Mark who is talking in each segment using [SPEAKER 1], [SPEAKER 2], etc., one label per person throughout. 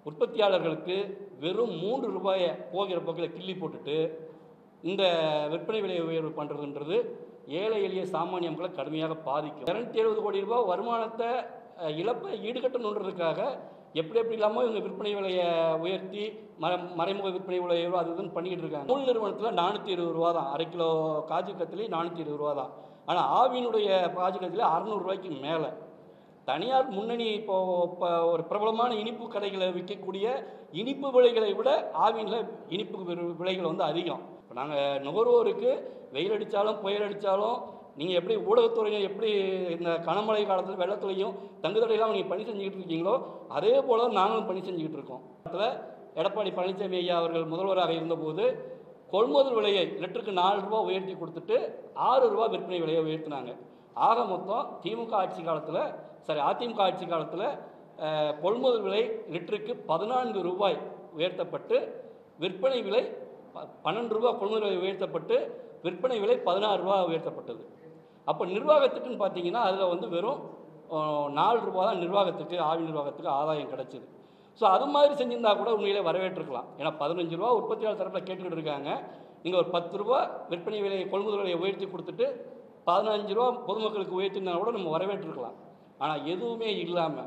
[SPEAKER 1] உற்பத்தியாளர்களுக்கு வெறும் மூன்று ரூபாயை போகிற போக்கில் கிள்ளி போட்டுட்டு இந்த விற்பனை விலை உயர்வு பண்ணுறதுன்றது ஏழை எளிய சாமானிய மக்களை கடுமையாக பாதிக்கும் இரநூத்தி எழுபது கோடி ரூபாய் வருமானத்தை அஹ், இழப்பை ஈடுகட்டணுன்றதுக்காக எப்படி எப்படி இல்லாமல் இவங்க விற்பனை விலையை உயர்த்தி மற மறைமுக விற்பனை விலை உயர்வு அது இதுன்னு பண்ணிக்கிட்டு இருக்காங்க நூல் நிறுவனத்தில் நானூற்றி இருபது ரூபா தான் அரை கிலோ காஜு கத்திலி நானூற்றி இருபது ரூபா தான் ஆனால் ஆவியினுடைய காஜு கத்திலி அறநூறுரூவாய்க்கு மேலே தனியார் முன்னணி இப்போ இப்போ ஒரு பிரபலமான இனிப்பு கடைகளை விற்கக்கூடிய இனிப்பு விலைகளை விட ஆவினில் இனிப்பு வி- விலைகள் வந்து அதிகம் இப்போ நாங்கள் நுகர்வோருக்கு வெயில் அடித்தாலும் புயல் அடித்தாலும் நீங்கள் எப்படி ஊடகத்துறையில் எப்படி இந்த கனமழை காலத்தில் வெள்ளத்துலையும் தங்குதடையெல்லாம் நீங்கள் பணி செஞ்சுக்கிட்டு இருக்கீங்களோ அதே போல் நாங்களும் பணி செஞ்சுக்கிட்டு இருக்கோம் அதில் எடப்பாடி பழனிசாமி ஐயா அவர்கள் முதல்வராக இருந்தபோது கொள்முதல் விலையை லிட்டருக்கு நாலு ரூபா உயர்த்தி கொடுத்துட்டு ஆறு ரூபா விற்பனை விலையை உயர்த்தினாங்க ஆக மொத்தம் திமுக ஆட்சி காலத்தில் சாரி அதிமுக ஆட்சி காலத்தில் அஹ், கொள்முதல் விலை லிட்டருக்கு பதினான்கு ரூபாய் உயர்த்தப்பட்டு விற்பனை விலை ப- பன்னெண்டு ரூபா கொள்முதல் விலை உயர்த்தப்பட்டு விற்பனை விலை பதினாறு ரூபா உயர்த்தப்பட்டது அப்போ நிர்வாகத்துக்குன்னு பார்த்தீங்கன்னா அதில் வந்து வெறும் அஹ், நாலு ரூபா தான் நிர்வாகத்துக்கு ஆவி நிர்வாகத்துக்கு ஆதாயம் கிடைச்சிது ஸோ அது மாதிரி செஞ்சிருந்தா கூட உண்மையிலே வரவேற்றிருக்கலாம் ஏன்னா பதினஞ்சு ரூபா உற்பத்தியாளர் தரப்பில் கேட்டுக்கிட்டு இருக்காங்க நீங்கள் ஒரு பத்து ரூபா விற்பனை விலையை கொள்முதல் விலையை உயர்த்தி கொடுத்துட்டு பதினஞ்சு ரூபா பொதுமக்களுக்கு உயர்த்தினா கூட நம்ம வரவேற்றிருக்கலாம் ஆனால் எதுவுமே இல்லாமல்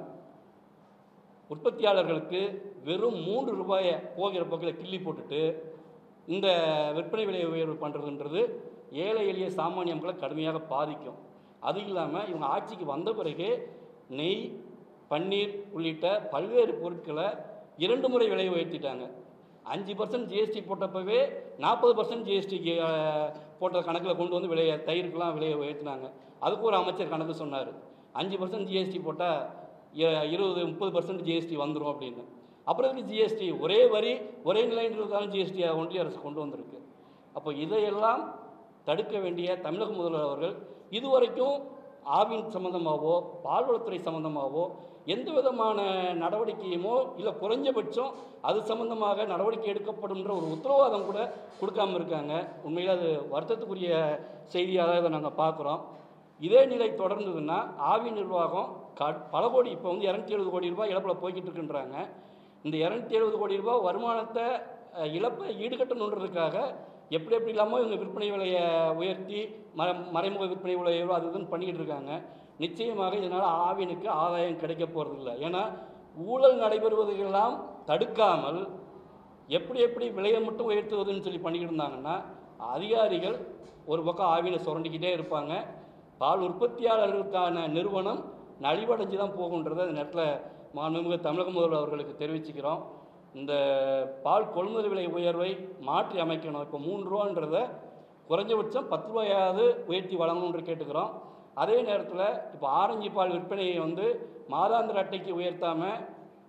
[SPEAKER 1] உற்பத்தியாளர்களுக்கு வெறும் மூன்று ரூபாயை போகிற போக்கில் கிள்ளி போட்டுட்டு இந்த விற்பனை விலை உயர்வு பண்ணுறதுன்றது ஏழை எளிய சாமானிய மக்களை கடுமையாக பாதிக்கும் அது இல்லாமல் இவங்க ஆட்சிக்கு வந்த பிறகு நெய் பன்னீர் உள்ளிட்ட பல்வேறு பொருட்களை இரண்டு முறை விலை உயர்த்திட்டாங்க அஞ்சு பர்சன்ட் ஜிஎஸ்டி போட்டப்பவே நாற்பது பர்சன்ட் ஜிஎஸ்டிக்கு போட்ட கணக்கில் கொண்டு வந்து விலையை தயிருக்கெல்லாம் விலையை உயர்த்தினாங்க அதுக்கு ஒரு அமைச்சர் கணக்கு சொன்னார் அஞ்சு பர்சன்ட் ஜிஎஸ்டி போட்டால் இருபது முப்பது பர்சன்ட் ஜிஎஸ்டி வந்துடும் அப்படின்னு அப்புறம் எதுக்கு ஜிஎஸ்டி ஒரே வரி ஒரே நிலைன்றதுக்கான ஜிஎஸ்டி ஒன்றிய அரசு கொண்டு வந்திருக்கு அப்போ இதையெல்லாம் தடுக்க வேண்டிய தமிழக முதல்வர் அவர்கள் இதுவரைக்கும் ஆவின் சம்மந்தமாகவோ பால்வளத்துறை சம்மந்தமாகவோ எந்த விதமான நடவடிக்கையுமோ இல்லை குறைஞ்சபட்சம் அது சம்பந்தமாக நடவடிக்கை எடுக்கப்படும்ன்ற ஒரு உத்தரவாதம் கூட கொடுக்காம இருக்காங்க உண்மையில் அது வருத்தத்துக்குரிய செய்தியாக இதை நாங்கள் பார்க்குறோம் இதே நிலை தொடர்ந்ததுன்னா ஆவி நிர்வாகம் க பல கோடி இப்போ வந்து இரநூத்தி எழுபது கோடி ரூபாய் இழப்பில் போய்கிட்டு இருக்குன்றாங்க இந்த இரநூத்தி எழுபது கோடி ரூபாய் வருமானத்தை அஹ், இழப்பை ஈடுகட்டணுன்றதுக்காக எப்படி எப்படி இல்லாமல் இவங்க விற்பனை விலையை உயர்த்தி மற மறைமுக விற்பனை விலை உயர்வு அது இதுன்னு பண்ணிக்கிட்டு இருக்காங்க நிச்சயமாக இதனால் ஆவினுக்கு ஆதாயம் கிடைக்க போகிறதில்ல ஏன்னா ஊழல் நடைபெறுவதையெல்லாம் தடுக்காமல் எப்படி எப்படி விலையை மட்டும் உயர்த்துவதுன்னு சொல்லி பண்ணிக்கிட்டு இருந்தாங்கன்னா அதிகாரிகள் ஒரு பக்கம் ஆவினை சுரண்டிக்கிட்டே இருப்பாங்க பால் உற்பத்தியாளர்களுக்கான நிறுவனம் நலிவடைஞ்சு தான் போகுன்றதை இந்த நேரத்தில் மாண்புமிகு தமிழக முதல்வர் அவர்களுக்கு தெரிவிச்சுக்கிறோம் இந்த பால் கொள்முதல் விலை உயர்வை மாற்றி அமைக்கணும் இப்போ மூணு ரூபான்றத குறைஞ்சபட்சம் பத்து ரூபாயாவது உயர்த்தி வழங்கணுன்ற கேட்டுக்கிறோம் அதே நேரத்தில் இப்போ ஆரஞ்சு பால் விற்பனையை வந்து மாதாந்திர அட்டைக்கு உயர்த்தாமல்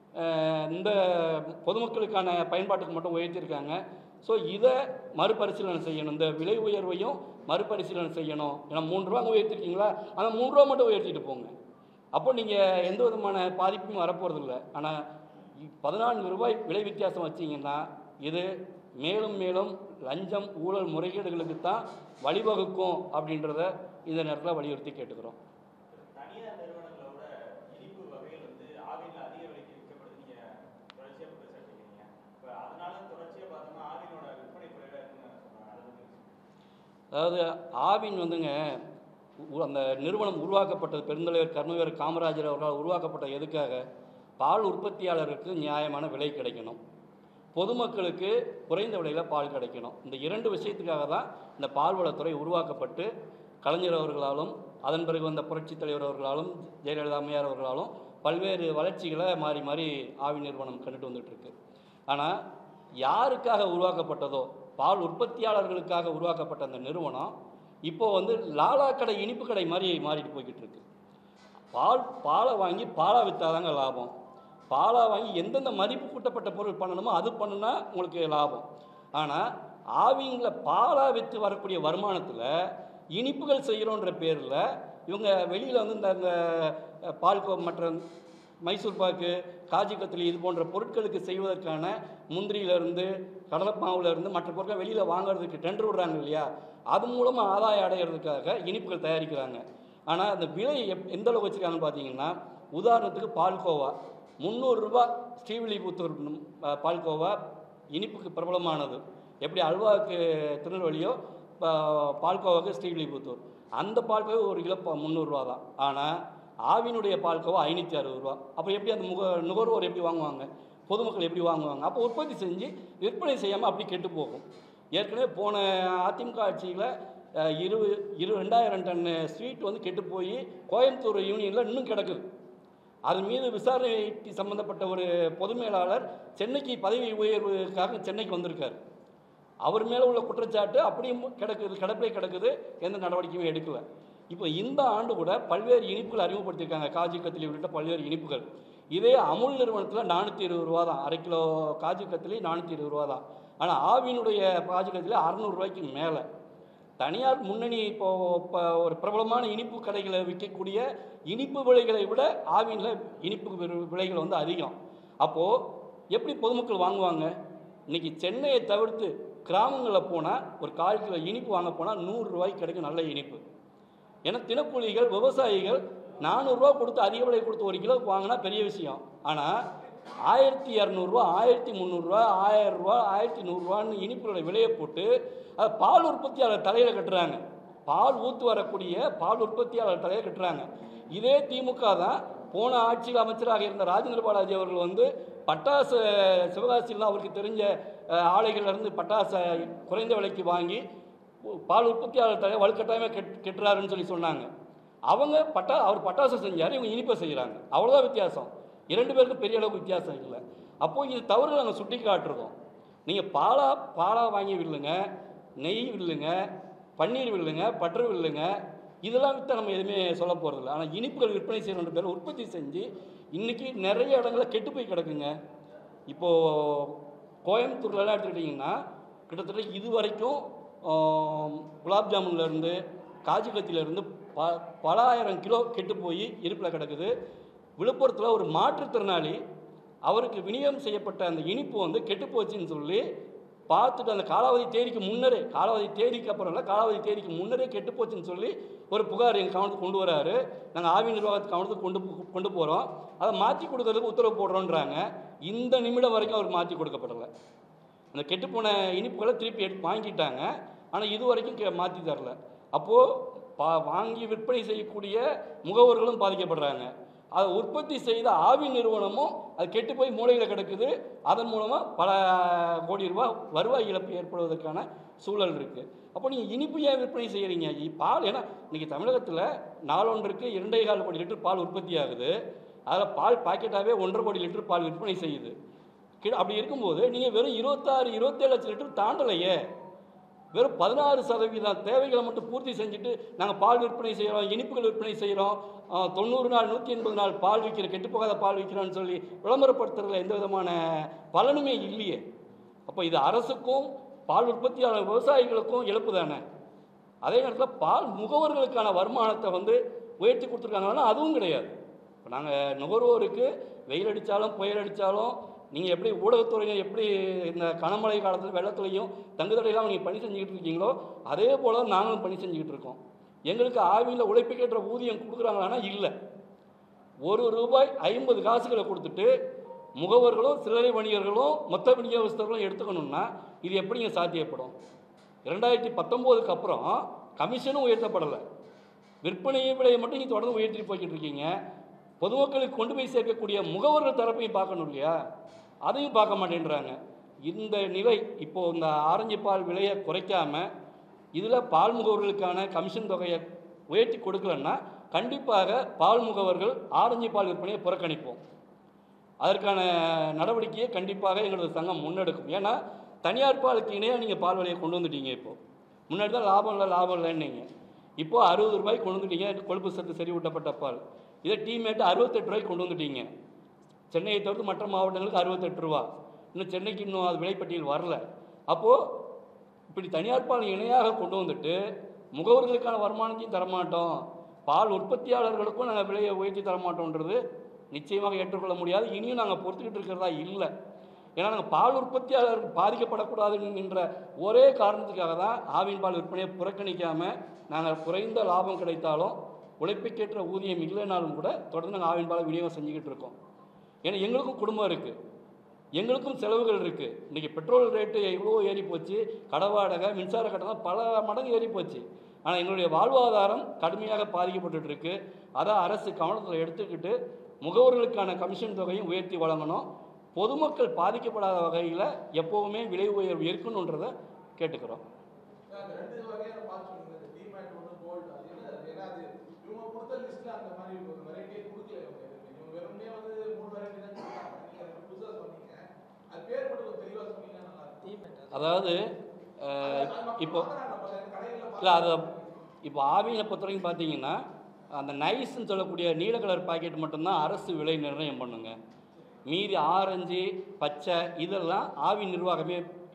[SPEAKER 1] இந்த பொதுமக்களுக்கான பயன்பாட்டுக்கு மட்டும் உயர்த்தியிருக்காங்க ஸோ இதை மறுபரிசீலனை செய்யணும் இந்த விலை உயர்வையும் மறுபரிசீலனை செய்யணும் ஏன்னா மூணு ரூபா உயர்த்திருக்கீங்களா அந்த மூணு ரூபா மட்டும் உயர்த்திட்டு போங்க அப்போ நீங்கள் எந்த விதமான பாதிப்பும் வரப்போகிறதில்ல ஆனால் பதினான்கு ரூபாய் விலை வித்தியாசம் வச்சிங்கன்னா இது மேலும் மேலும் லஞ்சம் ஊழல் முறைகேடுகளுக்கு தான் வழிவகுக்கும் அப்படின்றத இந்த நேரத்தில் வலியுறுத்தி கேட்டுக்கிறோம்
[SPEAKER 2] தனியார் நிறுவனங்களோட இனிப்பு வகைகள் வந்து ஆவின்ல அதிக விலைக்கு விற்கப்படுது நீங்க தொடர்ச்சியா குற்றச்சாட்டுறீங்க இப்ப அதனால தொடர்ச்சியா பார்த்தோம்னா ஆவினோட விற்பனை குறைவா இருக்குன்னு சொல்றாங்க அதை பத்தி
[SPEAKER 1] அதாவது ஆவின் வந்துங்க உ- அந்த நிறுவனம் உருவாக்கப்பட்டது பெருந்தலைவர் கர்மவீரர் காமராஜர் அவர்களால் உருவாக்கப்பட்ட எதுக்காக பால் உற்பத்தியாளருக்கு நியாயமான விலை கிடைக்கணும் பொதுமக்களுக்கு குறைந்த விலையில் பால் கிடைக்கணும் இந்த இரண்டு விஷயத்துக்காக தான் இந்த பால்வளத்துறை உருவாக்கப்பட்டு கலைஞர் அவர்களாலும் அதன் பிறகு வந்த புரட்சித் தலைவர் அவர்களாலும் ஜெயலலிதா அம்மையார் அவர்களாலும் பல்வேறு வளர்ச்சிகளை மாறி மாறி ஆவி நிறுவனம் கண்டுட்டு வந்துட்டு இருக்கு ஆனால் யாருக்காக உருவாக்கப்பட்டதோ பால் உற்பத்தியாளர்களுக்காக உருவாக்கப்பட்ட அந்த நிறுவனம் இப்போ வந்து லாலா கடை இனிப்பு கடை மாதிரி மாறிட்டு போய்கிட்டு இருக்கு பால் பாலை வாங்கி பாலா விற்றாதாங்க லாபம் பாலா வாங்கி எந்தெந்த மதிப்பு கூட்டப்பட்ட பொருள் பண்ணணுமோ அது பண்ணுனா உங்களுக்கு லாபம் ஆனால் ஆவிங்கள பாலா விற்று வரக்கூடிய வருமானத்தில் இனிப்புகள் செய்கிறோன்ற பேரில் இவங்க வெளியில் வந்து இந்த இந்த பால்கோ மற்ற மைசூர் பாக்கு காஜி கத்திலி இது போன்ற பொருட்களுக்கு செய்வதற்கான முந்திரியிலேருந்து கடலைப்பாவுலேருந்து மற்ற பொருட்களை வெளியில் வாங்குறதுக்கு டெண்டர் விடுறாங்க இல்லையா அது மூலமாக ஆதாயம் அடையிறதுக்காக இனிப்புகள் தயாரிக்கிறாங்க ஆனால் அந்த விலை எப் எந்த அளவுக்கு வச்சுருக்காங்கன்னு பார்த்தீங்கன்னா உதாரணத்துக்கு பால்கோவா முந்நூறுரூபா ஸ்ரீவில்லிபுத்தூர் ம், அஹ், பால்கோவா இனிப்புக்கு பிரபலமானது எப்படி அல்வாவுக்கு திருநெல்வேலியோ பா- பால்கோவாவுக்கு ஸ்ரீவில்லிபுத்தூர் அந்த பால்கோவா ஒரு கிலோ ப- முந்நூறுரூவா தான் ஆனால் ஆவினுடைய பால்கோவா ஐநூற்றி அறுபது ரூபா அப்போ எப்படி அந்த முக நுகர்வோர் எப்படி வாங்குவாங்க பொதுமக்கள் எப்படி வாங்குவாங்க அப்போ உற்பத்தி செஞ்சு விற்பனை செய்யாமல் அப்படி கெட்டு போகும் ஏற்கனவே போன அதிமுக ஆட்சியில் அஹ், இரு இரு ரெண்டாயிரம் டன் ஸ்வீட் வந்து கெட்டு போய் கோயம்புத்தூர் யூனியனில் இன்னும் கிடக்குது அது மீது விசாரணைக்கு சம்பந்தப்பட்ட ஒரு பொது மேலாளர் சென்னைக்கு பதவி உயர்வுக்காக சென்னைக்கு வந்திருக்கார் அவர் மேலே உள்ள குற்றச்சாட்டு அப்படியும் கிடக்குது கிடப்பிலே கிடக்குது எந்த நடவடிக்கையும் எடுக்கல இப்போ இந்த ஆண்டு கூட பல்வேறு இனிப்புகள் அறிமுகப்படுத்தியிருக்காங்க காஜு கத்திலி உள்ளிட்ட பல்வேறு இனிப்புகள் இதே அமுல் நிறுவனத்தில் நானூற்றி இருபது ரூபா தான் அரை கிலோ காஜு கத்திலி நானூற்றி இருபது ரூபா தான் ஆனால் ஆவினுடைய காஜு கத்திலி அறநூறுரூவாய்க்கு மேலே தனியார் முன்னணி இப்போ இப்போ ஒரு பிரபலமான இனிப்பு கடைகளை விற்கக்கூடிய இனிப்பு விலைகளை விட ஆவினில் இனிப்பு வி- விலைகள் வந்து அதிகம் அப்போது எப்படி பொதுமக்கள் வாங்குவாங்க இன்னைக்கு சென்னையை தவிர்த்து கிராமங்களில் போனால் ஒரு கால் கிலோ இனிப்பு வாங்க போனால் நூறுரூவாய்க்கு கிடைக்கும் நல்ல இனிப்பு ஏன்னா தினக்கூலிகள் விவசாயிகள் நானூறுரூவா கொடுத்து அதிக விலை கொடுத்து ஒரு கிலோவுக்கு வாங்கினா பெரிய விஷயம் ஆனால் ஆயிரத்தி இரநூறுவா ஆயிரத்தி முந்நூறுரூவா ஆயிரம் ரூபா ஆயிரத்தி நூறுரூவான்னு இனிப்புகளோட விலையை போட்டு அதை பால் உற்பத்தியாளர் தலையில் கட்டுறாங்க பால் ஊத்து வரக்கூடிய பால் உற்பத்தியாளர் தலையில் கட்டுறாங்க இதே திமுக தான் போன ஆட்சியில் அமைச்சராக இருந்த ராஜேந்திர பாலாஜி அவர்கள் வந்து பட்டாசு சிவகாசியில் அவருக்கு தெரிஞ்ச அஹ், ஆலைகள்ல இருந்து பட்டாசை குறைந்த விலைக்கு வாங்கி பால் உற்பத்தியாளர் தலைவர் வலுக்கட்டாயமாக கெட் கெட்டுறாருன்னு சொல்லி சொன்னாங்க அவங்க பட்டா அவர் பட்டாசு செஞ்சார் இவங்க இனிப்பை செய்கிறாங்க அவ்வளோதான் வித்தியாசம் இரண்டு பேருக்கும் பெரிய அளவுக்கு வித்தியாசம் இல்லை அப்போது இது தவறு நாங்கள் சுட்டி காட்டுறோம் நீங்கள் பாலா பாலா வாங்கி வில்லுங்க நெய் வில்லுங்க பன்னீர் வில்லுங்க பட்டர் வில்லுங்க இதெல்லாம் விற்று நம்ம எதுவுமே சொல்ல போகிறதில்ல ஆனால் இனிப்புகள் விற்பனை செய்யணுன்ற பேர் உற்பத்தி செஞ்சு இன்றைக்கி நிறைய இடங்களில் கெட்டு போய் கிடக்குங்க இப்போது கோயம்புத்தூர்லலாம் எடுத்துக்கிட்டிங்கன்னா கிட்டத்தட்ட இது வரைக்கும் ஆம், குலாப் ஜாமுன்லேருந்து காஜு கத்திலேருந்து ப பல ஆயிரம் கிலோ கெட்டு போய் இருப்பில் கிடக்குது விழுப்புரத்தில் ஒரு மாற்றுத்திறனாளி அவருக்கு விநியோகம் செய்யப்பட்ட அந்த இனிப்பு வந்து கெட்டு போச்சுன்னு சொல்லி பார்த்துட்டு அந்த காலாவதி தேதிக்கு முன்னரே காலாவதி தேதிக்கு அப்புறம் இல்லை காலாவதி தேதிக்கு முன்னரே கெட்டு போச்சுன்னு சொல்லி ஒரு புகார் எங்கள் கவனத்துக்கு கொண்டு வராரு நாங்கள் ஆவி நிர்வாகத்துக்கு கவனத்துக்கு கொண்டு போ- கொண்டு போகிறோம் அதை மாற்றி கொடுக்கறதுக்கு உத்தரவு போடுறோன்றாங்க இந்த நிமிடம் வரைக்கும் அவர் மாற்றி கொடுக்கப்படலை அந்த கெட்டுப்போன இனிப்புகளை திருப்பி எடுத்து வாங்கிட்டாங்க ஆனால் இது வரைக்கும் கே மாற்றி தரல அப்போது பா வாங்கி விற்பனை செய்யக்கூடிய முகவர்களும் பாதிக்கப்படுறாங்க அதை உற்பத்தி செய்த ஆவி நிறுவனமும் அது கெட்டு போய் மூலையில் கிடக்குது அதன் மூலமாக பல கோடி ரூபாய் வருவாய் இழப்பு ஏற்படுவதற்கான சூழல் இருக்குது அப்போ நீங்கள் இனிப்பு ஏன் விற்பனை செய்கிறீங்க இ- பால் ஏன்னா இன்றைக்கி தமிழகத்தில் நாளொன்றுக்கு இரண்டே கால் கோடி லிட்டர் பால் உற்பத்தி ஆகுது அதில் பால் பாக்கெட்டாகவே ஒன்றரை கோடி லிட்டர் பால் விற்பனை செய்யுது கி- அப்படி இருக்கும்போது நீங்கள் வெறும் இருபத்தாறு இருபத்தேழு லட்சம் லிட்டர் தாண்டலையே வெறும் பதினாறு சதவீதம் தேவைகளை மட்டும் பூர்த்தி செஞ்சுட்டு நாங்கள் பால் விற்பனை செய்கிறோம் இனிப்புகள் விற்பனை செய்கிறோம் தொண்ணூறு நாள் நூற்றி எண்பது நாள் பால் விற்கிற கெட்டுப்போகாத பால் விற்கிறோம்னு சொல்லி விளம்பரப்படுத்துறதுல எந்த விதமான பலனுமே இல்லையே அப்போ இது அரசுக்கும் பால் உற்பத்தியாளர் விவசாயிகளுக்கும் இழப்பு தானே அதே நேரத்தில் பால் முகவர்களுக்கான வருமானத்தை வந்து உயர்த்தி கொடுத்துருக்காங்கன்னா அதுவும் கிடையாது இப்போ நாங்கள் நுகர்வோருக்கு வெயில் அடித்தாலும் புயல் அடித்தாலும் நீங்கள் எப்படி ஊடகத்துறையில் எப்படி இந்த கனமழை காலத்தில் வெள்ளத்துலையும் தங்குதடையெல்லாம் நீங்கள் பணி செஞ்சுக்கிட்டு இருக்கீங்களோ அதே போல் நாங்களும் பணி செஞ்சுக்கிட்டு இருக்கோம் எங்களுக்கு ஆவியில் உழைப்புக்கேற்ற ஊதியம் கொடுக்குறாங்களான்னா இல்லை ஒரு ரூபாய் ஐம்பது காசுகளை கொடுத்துட்டு முகவர்களும் சில்லறை வணிகர்களும் மொத்த விநியோகஸ்தர்களும் எடுத்துக்கணும்னா இது எப்படிங்க சாத்தியப்படும் இரண்டாயிரத்தி பத்தொம்போதுக்கு அப்புறம் கமிஷனும் உயர்த்தப்படலை விற்பனை விலையை மட்டும் நீங்கள் தொடர்ந்து உயர்த்திட்டு போய்கிட்டு இருக்கீங்க பொதுமக்களுக்கு கொண்டு போய் சேர்க்கக்கூடிய முகவர்கள் தரப்பையும் பார்க்கணும் இல்லையா அதையும் பார்க்க மாட்டேன்றாங்க இந்த நிலை இப்போது இந்த ஆரஞ்சு பால் விலையை குறைக்காம இதில் பால் முகவர்களுக்கான கமிஷன் தொகையை உயர்த்தி கொடுக்கலன்னா கண்டிப்பாக பால் முகவர்கள் ஆரஞ்சு பால் விற்பனையை புறக்கணிப்போம் அதற்கான நடவடிக்கையை கண்டிப்பாக எங்களது சங்கம் முன்னெடுக்கும் ஏன்னா தனியார் பாலுக்கு இணையாக நீங்கள் பால் விலையை கொண்டு வந்துட்டீங்க இப்போது முன்னாடி தான் லாபம் இல்லை லாபம் இல்லைன்னீங்க இப்போது அறுபது ரூபாய்க்கு கொண்டு வந்துட்டீங்க கொழுப்பு சத்து செறிவூட்டப்பட்ட பால் இதை டீமேட்டு அறுபத்தெட்டு ரூபாய்க்கு கொண்டு வந்துட்டீங்க சென்னையை தவிர்த்து மற்ற மாவட்டங்களுக்கு அறுபத்தெட்டு ரூபா இன்னும் சென்னைக்கு இன்னும் அது விலைப்பட்டியல் வரல அப்போது இப்படி தனியார் பால் இணையாக கொண்டு வந்துட்டு முகவர்களுக்கான வருமானத்தையும் தரமாட்டோம் பால் உற்பத்தியாளர்களுக்கும் நாங்கள் விலையை உயர்த்தி தரமாட்டோன்றது நிச்சயமாக ஏற்றுக்கொள்ள முடியாது இனியும் நாங்கள் பொறுத்துக்கிட்டு இருக்கிறதா இல்லை ஏன்னா நாங்கள் பால் உற்பத்தியாளர் பாதிக்கப்படக்கூடாது என்கின்ற ஒரே காரணத்துக்காக தான் ஆவின் பால் விற்பனையை புறக்கணிக்காமல் நாங்கள் குறைந்த லாபம் கிடைத்தாலும் உழைப்புக்கேற்ற ஊதியம் இல்லைனாலும் கூட தொடர்ந்து நாங்கள் ஆவின் பாலை விநியோகம் செஞ்சுக்கிட்டு இருக்கோம் ஏன்னா எங்களுக்கும் குடும்பம் இருக்குது எங்களுக்கும் செலவுகள் இருக்குது இன்றைக்கி பெட்ரோல் ரேட்டு எவ்வளோ ஏறி போச்சு கடை வாடகை மின்சார கட்டணம் பல மடங்கு ஏறி போச்சு ஆனால் எங்களுடைய வாழ்வாதாரம் கடுமையாக பாதிக்கப்பட்டுட்டு இருக்கு அதை அரசு கவனத்தில் எடுத்துக்கிட்டு முகவர்களுக்கான கமிஷன் தொகையும் உயர்த்தி வழங்கணும் பொதுமக்கள் பாதிக்கப்படாத வகையில் எப்போவுமே விலை உயர்வு இருக்கணுன்றதை கேட்டுக்கிறோம்
[SPEAKER 3] அந்த ரெண்டு வகையான பார்த்து சொன்னீங்க இந்த டிமேட் ஒன்று கோல்டு அது என்ன அது? ஏன்னா அது இவங்க கொடுத்த லிஸ்ட்ல அந்த மாதிரி ஒரு வெரைட்டியே கொடுக்கல இவங்க எதுவுமே. இவங்க வெறுமனே வந்து மூணு வெரைட்டி தான் கொடுத்தாங்க நீங்க ரெண்டு புதுசா சொன்னீங்க அது பேர் மட்டும் கொஞ்சம் தெளிவா சொன்னீங்கன்னா நல்லா இருக்கும்
[SPEAKER 1] அதாவது அஹ், இப்போ இல்லை அது இப்போ ஆவியை பொறுத்த வரைக்கும் பார்த்தீங்கன்னா அந்த நைஸ்ன்னு சொல்லக்கூடிய நீல கலர் பாக்கெட் மட்டும்தான் அரசு விலை நிர்ணயம் பண்ணுங்க மீதி ஆரஞ்சு பச்சை இதெல்லாம் ஆவி நிர்வாகமே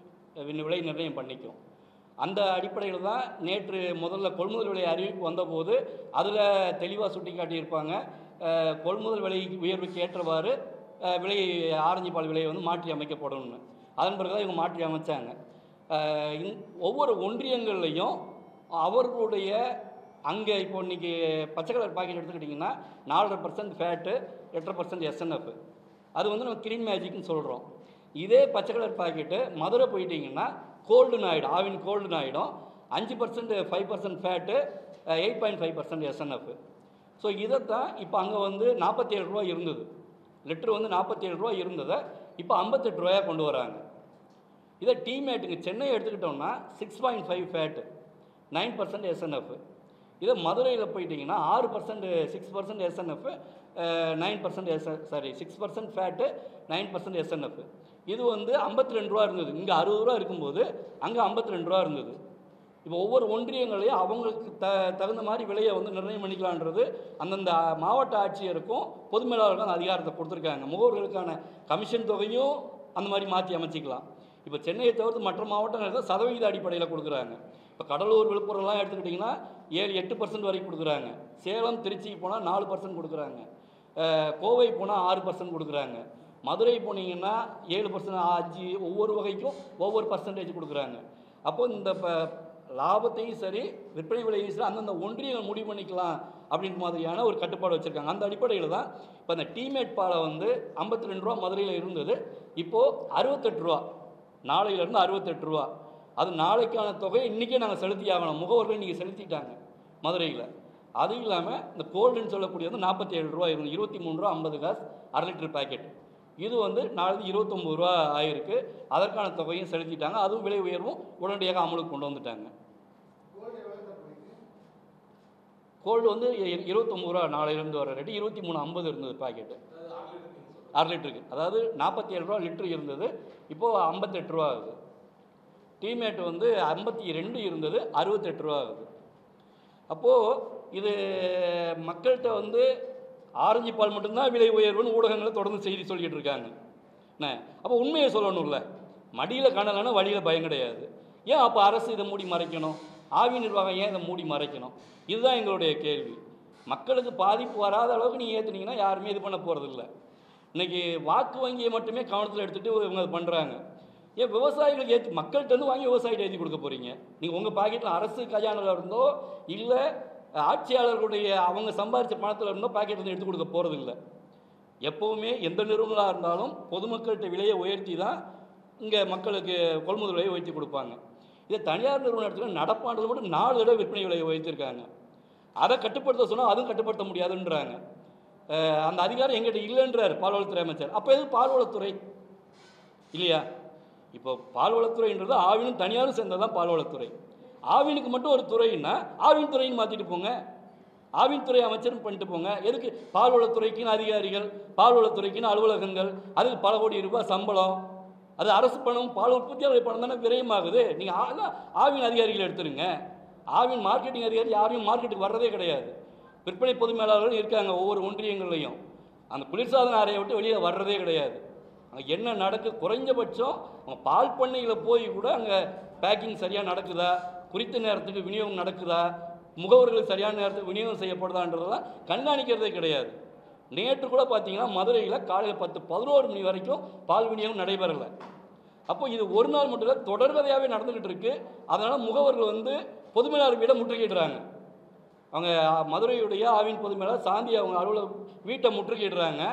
[SPEAKER 1] வி- விலை நிர்ணயம் பண்ணிக்கும் அந்த அடிப்படையில் தான் நேற்று முதல்ல கொள்முதல் விலை அறிவிப்பு வந்தபோது அதில் தெளிவாக சுட்டி காட்டியிருப்பாங்க அஹ், கொள்முதல் விலை உயர்வுக்கு ஏற்றவாறு அஹ், விலை ஆரஞ்சு பால் விலை வந்து மாற்றி அமைக்கப்படும்னு அதன் பிறகு தான் இவங்க மாற்றி அமைச்சாங்க அஹ், இந்- ஒவ்வொரு ஒன்றியங்கள்லையும் அவர்களுடைய அங்கே இப்போ இன்னைக்கு பச்சை கலர் பாக்கெட் எடுத்துக்கிட்டிங்கன்னா நாலரை பர்சன்ட் ஃபேட்டு எட்டரை பர்சன்ட் எஸ்என்எஃப் அது வந்து நம்ம கிரீன் மேஜிக்னு சொல்கிறோம் இதே பச்சை கலர் பாக்கெட்டு மதுரை போயிட்டீங்கன்னா கோல்டுன்னு ஆகிடும் ஆவின் கோல்டுன்னு ஆகிடும் அஞ்சு percent five percent fat eight point five percent SNF so இதைத்தான் இப்போ அங்கே வந்து நாற்பத்தேழு ரூபா இருந்தது லிட்டர் வந்து நாற்பத்தேழு ரூபா இருந்ததை இப்போ ஐம்பத்தெட்டு ரூபாயாக கொண்டு வராங்க இதை டீமேட்டுக்கு சென்னை எடுத்துக்கிட்டோம்னா six point five fat nine percent SNF இதே மதுரையில் போயிட்டீங்கன்னா ஆறு percent six percent SNF nine percent S sorry six percent fat nine percent SNF இது வந்து ஐம்பத்தி ரெண்டு ரூபா இருந்தது இங்கே அறுபது ரூபா இருக்கும்போது அங்கே ஐம்பத்தி ரெண்டு ரூபா இருந்தது இப்போ ஒவ்வொரு ஒன்றியங்களையும் அவங்களுக்கு த தகுந்த மாதிரி விலையை வந்து நிர்ணயம் பண்ணிக்கலான்றது அந்தந்த மாவட்ட ஆட்சியருக்கும் பொது மேலாளருக்கும் அந்த அதிகாரத்தை கொடுத்துருக்காங்க முகவர்களுக்கான கமிஷன் தொகையும் அந்த மாதிரி மாற்றி அமைச்சிக்கலாம் இப்போ சென்னையை தவிர்த்து மற்ற மாவட்டங்கள் தான் சதவீத அடிப்படையில் கொடுக்குறாங்க இப்போ கடலூர் விழுப்புரம்லாம் எடுத்துக்கிட்டிங்கன்னா ஏழு எட்டு பர்சன்ட் வரைக்கும் கொடுக்குறாங்க சேலம் திருச்சிக்கு போனால் நாலு பர்சன்ட் கொடுக்குறாங்க அஹ், கோவை போனால் ஆறு பர்சன்ட் கொடுக்குறாங்க மதுரை போனீங்கன்னா ஏழு பர்சன்ட் அஞ்சு ஒவ்வொரு வகைக்கும் ஒவ்வொரு பர்சன்டேஜ் கொடுக்குறாங்க அப்போ இந்த ப லாபத்தையும் சரி விற்பனை விலையும் சரி அந்தந்த ஒன்றியங்கள் முடிவு பண்ணிக்கலாம் அப்படின்ற மாதிரியான ஒரு கட்டுப்பாடு வச்சுருக்காங்க அந்த அடிப்படையில் தான் இப்போ அந்த டீமேட் பாலை வந்து ஐம்பத்தி ரெண்டு ரூபா மதுரையில் இருந்தது இப்போது அறுபத்தெட்டு ரூபா நாளையிலேருந்து அறுபத்தெட்டு ரூபா அது நாளைக்கான தொகையை இன்றைக்கே நாங்கள் செலுத்தி ஆகணும் முகவர்கள் இன்றைக்கி செலுத்திட்டாங்க மதுரையில் அது இல்லாமல் இந்த கோல்டுன்னு சொல்லக்கூடியது நாற்பத்தி ஏழு ரூபா இருந்து இருபத்தி மூணு ரூபா ஐம்பது காசு அரை லிட்டர் பாக்கெட் இது வந்து நாளைக்கு இருபத்தொம்பது ரூபா ஆயிருக்கு அதற்கான தொகையும் செலுத்திட்டாங்க அதுவும் விலை உயர்வும் உடனடியாக அமலுக்கு கொண்டு வந்துட்டாங்க கோல்டு வந்து இ- இருபத்தொம்பது ரூபா நாளையிலேருந்து வர ரேட்டு இருபத்தி மூணு ஐம்பது இருந்தது பாக்கெட்டு அரை லிட்டருக்கு அதாவது நாற்பத்தி ஏழு ரூபா லிட்டர் இருந்தது இப்போது ஐம்பத்தெட்டு ரூபா ஆகுது டீமேட் வந்து ஐம்பத்தி ரெண்டு இருந்தது அறுபத்தெட்டு ரூபா ஆகுது அப்போது இது மக்கள்கிட்ட வந்து ஆரஞ்சு பால் மட்டும்தான் விலை உயர்வுன்னு ஊடகங்களில் தொடர்ந்து செய்தி சொல்லிட்டு இருக்காங்க என்ன அப்போ உண்மையை சொல்லணும்ல மடியில் காணலைன்னா வழியில் பயம் கிடையாது ஏன் அப்போ அரசு இதை மூடி மறைக்கணும் ஆவி நிர்வாகம் ஏன் இதை மூடி மறைக்கணும் இதுதான் எங்களுடைய கேள்வி மக்களுக்கு பாதிப்பு வராத அளவுக்கு நீங்கள் ஏற்றுனீங்கன்னா யாருமே இது பண்ண போகிறதில்ல இன்னைக்கு வாக்கு வங்கியை மட்டுமே கவனத்தில் எடுத்துகிட்டு இவங்க அது பண்ணுறாங்க ஏன் விவசாயிகளுக்கு ஏற்றி மக்கள்கிட்ட இருந்து வாங்கி விவசாயிகிட்ட ஏற்றி கொடுக்க போகிறீங்க நீங்கள் உங்கள் பாக்கெட்டில் அரசு கஜானில் இருந்தோ இல்லை ஆட்சியாளர்களுடைய அவங்க சம்பாரித்த பணத்தில் இருந்தோ பாக்கெட் வந்து எடுத்து கொடுக்க போகிறதில்ல எப்போவுமே எந்த நிறுவனங்களாக இருந்தாலும் பொதுமக்கள்கிட்ட விலையை உயர்த்தி தான் இங்கே மக்களுக்கு கொள்முதல் விலையை உயர்த்தி கொடுப்பாங்க இதை தனியார் நிறுவனம் எடுத்துக்கிட்டு நடப்பாண்டில் மட்டும் நாலு தடவை விற்பனை விலையை உயர்த்திருக்காங்க அதை கட்டுப்படுத்த சொன்னால் அதுவும் கட்டுப்படுத்த முடியாதுன்றாங்க அஹ் அந்த அதிகாரம் எங்கிட்ட இல்லைன்றார் பால்வளத்துறை அமைச்சர் அப்போ எது பால்வளத்துறை இல்லையா இப்போ பால்வளத்துறைன்றது ஆவினும் தனியாரும் சேர்ந்தது தான் பால்வளத்துறை ஆவினுக்கு மட்டும் ஒரு துறைன்னா ஆவின் துறைன்னு மாற்றிட்டு போங்க ஆவின் துறை அமைச்சரும் பண்ணிட்டு போங்க எதுக்கு பால்வளத்துறைக்குன்னு அதிகாரிகள் பால்வளத்துறைக்குன்னு அலுவலகங்கள் அதுக்கு பல கோடி ரூபாய் சம்பளம் அது அரசு பணம் பால் உற்பத்தியாளர் பணம் தானே விரயமாகுது நீங்கள் ஆவின் அதிகாரிகள் எடுத்துருங்க ஆவின் மார்க்கெட்டிங் அதிகாரி யாரையும் மார்க்கெட்டுக்கு வர்றதே கிடையாது விற்பனை பொது மேலாளர்கள் இருக்காங்க ஒவ்வொரு ஒன்றியங்கள்லையும் அந்த குளிர்சாதன அறையை விட்டு வெளியே வர்றதே கிடையாது அங்கே என்ன நடக்கு குறைஞ்சபட்சம் அவங்க பால் பண்ணையில் போய் கூட அங்கே பேக்கிங் சரியாக நடக்குதா குறித்த நேரத்துக்கு விநியோகம் நடக்குதா முகவர்களுக்கு சரியான நேரத்துக்கு விநியோகம் செய்யப்படுதான்றதெல்லாம் கண்காணிக்கிறதே கிடையாது நேற்று கூட பார்த்தீங்கன்னா மதுரையில் காலையில் பத்து பதினோரு மணி வரைக்கும் பால் விநியோகம் நடைபெறலை அப்போ இது ஒரு நாள் மட்டும் இல்லை தொடர்கதையாகவே நடந்துக்கிட்டு இருக்கு அதனால் முகவர்கள் வந்து பொதுமேலாளர் வீடை முற்றுகையிடுறாங்க அவங்க மதுரையுடைய ஆவின் பொதுமேலாளர் சாந்தி அவங்க அலுவலக வீட்டை முற்றுகையிடுறாங்க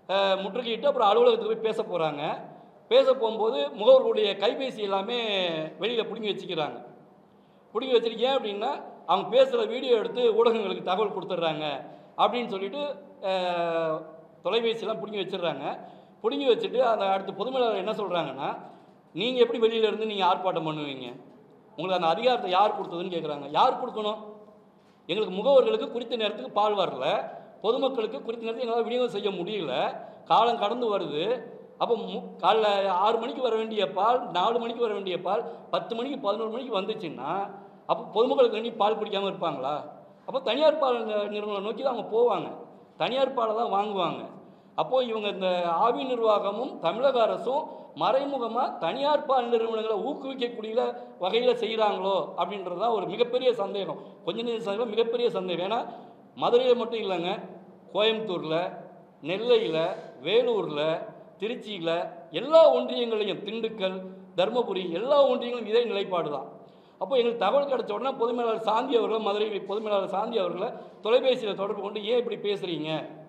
[SPEAKER 1] அஹ், முற்றுகையிட்டு அப்புறம் அலுவலகத்துக்கு போய் பேச போகிறாங்க பேச போகும்போது முகவர்களுடைய கைபேசி எல்லாமே வெளியில் பிடுங்கி வச்சுக்கிறாங்க பிடிங்கி வச்சிருக்கேன் அப்படின்னா அவங்க பேசுகிற வீடியோ எடுத்து ஊடகங்களுக்கு தகவல் கொடுத்துட்றாங்க அப்படின்னு சொல்லிட்டு அஹ், தொலைபேசியெல்லாம் பிடுங்கி வச்சிடுறாங்க பிடுங்கி வச்சுட்டு அந்த அடுத்து பொதுமேலாளர் என்ன சொல்கிறாங்கன்னா நீங்கள் எப்படி வெளியில இருந்து நீங்கள் ஆர்ப்பாட்டம் பண்ணுவீங்க உங்களுக்கு அந்த அதிகாரத்தை யார் கொடுத்ததுன்னு கேட்குறாங்க யார் கொடுக்கணும் எங்களுக்கு முகவர்களுக்கு குறித்த நேரத்துக்கு பால் வரல பொதுமக்களுக்கு குறித்த நேரத்துக்கு எங்களால் விநியோகம் செய்ய முடியல காலம் கடந்து வருது அப்போ மு காலைல ஆறு மணிக்கு வர வேண்டிய பால் நாலு மணிக்கு வர வேண்டிய பால் பத்து மணிக்கு பதினோரு மணிக்கு வந்துச்சுன்னா அப்போ பொதுமக்களுக்கு வேண்டி பால் குடிக்காமல் இருப்பாங்களா அப்போ தனியார் பால் நி- நிறுவனம் நோக்கி தான் அவங்க போவாங்க தனியார் பாலை தான் வாங்குவாங்க அப்போது இவங்க இந்த ஆவி நிர்வாகமும் தமிழக அரசும் மறைமுகமாக தனியார் பால் நிறுவனங்களை ஊக்குவிக்கக்கூடிய வகையில் செய்கிறாங்களோ அப்படின்றது தான் ஒரு மிகப்பெரிய சந்தேகம் கொஞ்ச நேரம் சந்தேகம் மிகப்பெரிய சந்தேகம் ஏன்னா மதுரையில் மட்டும் இல்லைங்க கோயம்புத்தூரில் நெல்லையில் வேலூரில் திருச்சியில் எல்லா ஒன்றியங்களையும் திண்டுக்கல் தருமபுரி எல்லா ஒன்றியங்களும் இதே நிலைப்பாடு தான் அப்போ எங்களுக்கு தகவல் கிடைச்ச உடனே பொதுமேலாளர் சாந்தி அவர்களை மதுரை பொதுமேலாளர் சாந்தி அவர்களை தொலைபேசியில் தொடர்பு கொண்டு ஏன் இப்படி பேசுகிறீங்க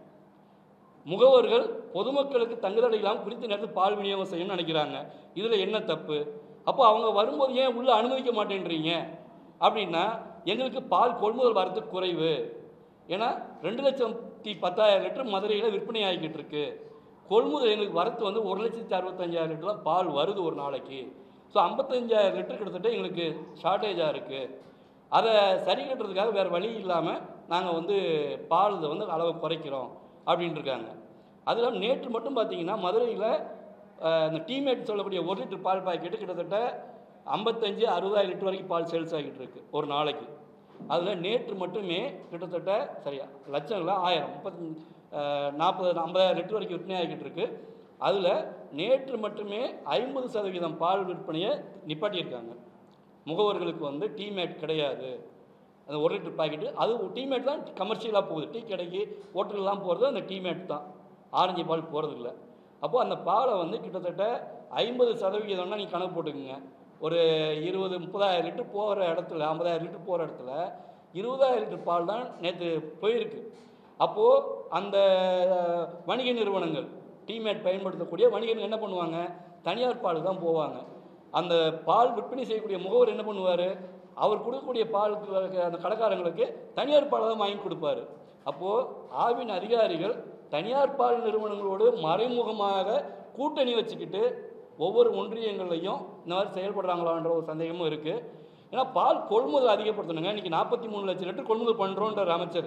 [SPEAKER 1] முகவர்கள் பொதுமக்களுக்கு தங்குதடை இல்லாமல் குறித்த நேரத்தில் பால் விநியோகம் செய்யணும்னு நினைக்கிறாங்க இதில் என்ன தப்பு அப்போ அவங்க வரும்போது ஏன் உள்ளே அனுமதிக்க மாட்டேன்றீங்க அப்படின்னா எங்களுக்கு பால் கொள்முதல் வரத்துக்கு குறைவு ஏன்னா ரெண்டு லட்சத்தி பத்தாயிரம் லிட்டர் மதுரையில் விற்பனை ஆகிக்கிட்டு இருக்கு கொள்முதல் எங்களுக்கு வரத்து வந்து ஒரு லட்சத்தி அறுபத்தஞ்சாயிரம் லிட்டர் தான் பால் வருது ஒரு நாளைக்கு ஸோ ஐம்பத்தஞ்சாயிரம் லிட்டர் கிட்டத்தட்ட எங்களுக்கு ஷார்ட்டேஜாக இருக்குது அதை சரி கட்டுறதுக்காக வேறு வழி இல்லாமல் நாங்கள் வந்து பால் இதை வந்து அளவை குறைக்கிறோம் அப்படின்ட்டு இருக்காங்க அது இல்லாமல் நேற்று மட்டும் பார்த்தீங்கன்னா மதுரையில் இந்த டீமேட் சொல்லக்கூடிய ஒரு லிட்டர் பால் பாக்கெட்டு கிட்டத்தட்ட ஐம்பத்தஞ்சு அறுபதாயிரம் லிட்டர் வரைக்கும் பால் சேல்ஸ் ஆகிட்டு இருக்கு ஒரு நாளைக்கு அதில் நேற்று மட்டுமே கிட்டத்தட்ட சரியா லட்சம் இல்லை ஆயிரம் முப்பத்தி நாற்பது ஐம்பதாயிரம் லிட்டர் வரைக்கும் விற்பனை ஆகிட்டு இருக்கு அதில் நேற்று மட்டுமே ஐம்பது சதவீதம் பால் விற்பனையை நிப்பாட்டியிருக்காங்க முகவர்களுக்கு வந்து டீமேட் கிடையாது அந்த ஒரு லிட்டர் பாக்கெட்டு அது டீமேட் தான் கமர்ஷியலாக போகுது டீ கடைக்கு ஹோட்டல்லாம் போகிறது அந்த டீமேட் தான் ஆரஞ்சு பால் போகிறது இல்லை அப்போது அந்த பாலை வந்து கிட்டத்தட்ட ஐம்பது சதவிகிதம்னா நீங்கள் கணக்கு போட்டுக்குங்க ஒரு இருபது முப்பதாயிரம் லிட்டர் போகிற இடத்துல ஐம்பதாயிரம் லிட்டர் போகிற இடத்துல இருபதாயிரம் லிட்டர் பால் தான் நேற்று போயிருக்கு அப்போது அந்த வணிக நிறுவனங்கள் டீமேட் பயன்படுத்தக்கூடிய வணிகர்கள் என்ன பண்ணுவாங்க தனியார் பால் தான் போவாங்க அந்த பால் விற்பனை செய்யக்கூடிய முகவர் என்ன பண்ணுவார் அவர் கொடுக்கக்கூடிய பாலுக்கு அந்த கடைக்காரங்களுக்கு தனியார் பாலை தான் வாங்கி கொடுப்பாரு அப்போது ஆவின் அதிகாரிகள் தனியார் பால் நிறுவனங்களோடு மறைமுகமாக கூட்டணி வச்சுக்கிட்டு ஒவ்வொரு ஒன்றியங்கள்லையும் இந்த மாதிரி செயல்படுறாங்களான்ற ஒரு சந்தேகமும் இருக்குது ஏன்னா பால் கொள்முதல் அதிகப்படுத்தணுங்க இன்றைக்கி நாற்பத்தி மூணு லட்சம் லிட்டர் கொள்முதல் பண்ணுறோன்றார் அமைச்சர்